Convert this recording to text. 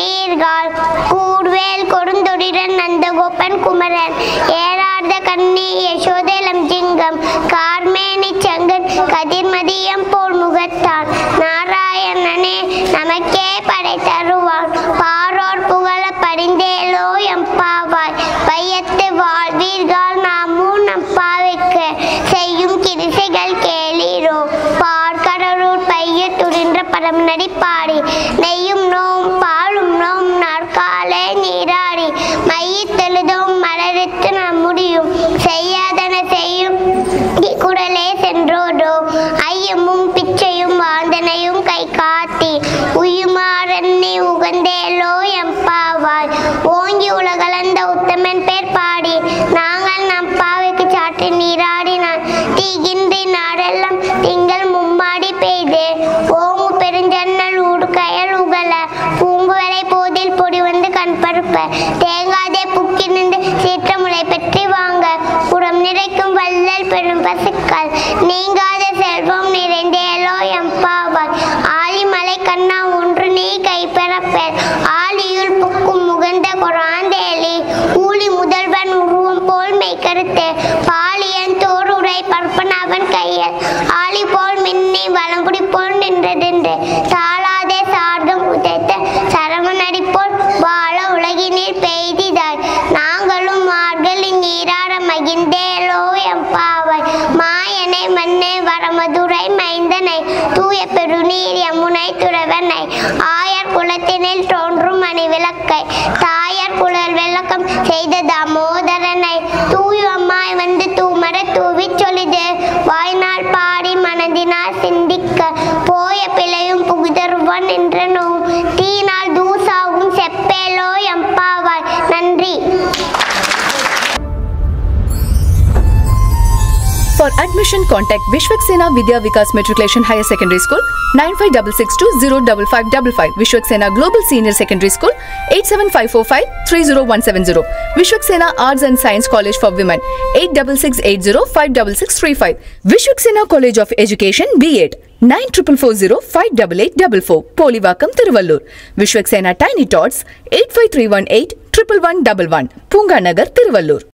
சீர்கால் கூர்வேல் கொடுந்தொடிரன் நந்தகோபன் குமரன் ஏறார்ந்த கண்ணி யசோதேலம் ஜிங்கம் கார்மேனி சங்கன் கதிர்மதியம் போல் முகத்தான் நாராயணனே நமக்கே படை தருவான் பாரோர் புகழ படிந்தேலோ எம்பாவாய் வையத்து வாழ்வீர்கள் நாமும் நம் பாவைக்கு செய்யும் கிரிசைகள் கேளீரோ பார்க்கடலூர் பைய துரின்ற பரம் நடிப்பாடி நெய்யும் நோம் பாலும் நோம் நாற்காலே நீராடி மையத்தெழுதும் மலரித்து நாம் முடியும் செய்யாதன செய்யும் குடலே சென்றோடோ ஐயமும் பிச்சையும் வாந்தனையும் கை காத்தி உயுமாறன்னி உகந்தேலோ எம்பாவாய் ஓங்கி உலகளந்த உத்தமன் பேர் பாடி நாங்கள் நம் பாவைக்கு சாற்றி நீராடினான் தீகின்றி நாடெல்லாம் திங்கள் மும்மாடி பெய்து ஓங்கு பெருஞ்சன்னல் ஊடுகயல் உகல பூங்குவலை போதில் பொடி வந்து கண் பருப்ப தேங்காதே புக்கி நின்று சீற்றமுலை பெற்றி வாங்க புறம் நிறைக்கும் வள்ளல் பெரும் பசுக்கள் நீங்காத செல்வம் நிறைந்தேலோ எம்பாவாய் ஆலிமலை கண்ணா ஒன்று நீ கைப்பெறப்பேர் ஆலியுள் புக்கும் முகந்த கொராந்தேலி ஊழி முதல்வன் உருவம் போல் மெய் கருத்து பாலியன் தோறுரை பற்பன் அவன் கையில் ஆலி போல் மின்னி வலம்புடி போல் நின்றதென்று தாளாதே சார்தம் உதைத்த சரவணடி போல் வாழ உலகினில் பெய்திதாய் நாங்களும் மார்கழி நீராட மகிழ்ந்தேலோ எம்பாவாய் மாயனை மண்ணை வரமதுரை மைந்தனை தூய பெருநீர் யமுனை துறவனை ஆயர் குலத்தினில் தோன்றும் மணி விளக்கை தாயர் குழல் விளக்கம் செய்த தாமோதரனை தூயம்மாய் வந்து தூமர தூவி சொல்லிது வாய்நாள் பாடி மனதினால் சிந்திக்க போய பிழையும் புகுதருவன் என்றனோ தீனால் தூசாவும் செப்பேலோ எம்பாவாய் நன்றி For admission, contact Vishwaksena Vidya Vikas Matriculation Higher Secondary School 95662055555, Vishwaksena Global Senior Secondary School 87545-30170, Vishwaksena Arts and Science College for Women 8680566635, Vishwaksena College of Education B.Ed 9440588844, Polivakam Tiruvallur, Vishwaksena Tiny Tots 85318 11111, Punga Nagar Tiruvallur.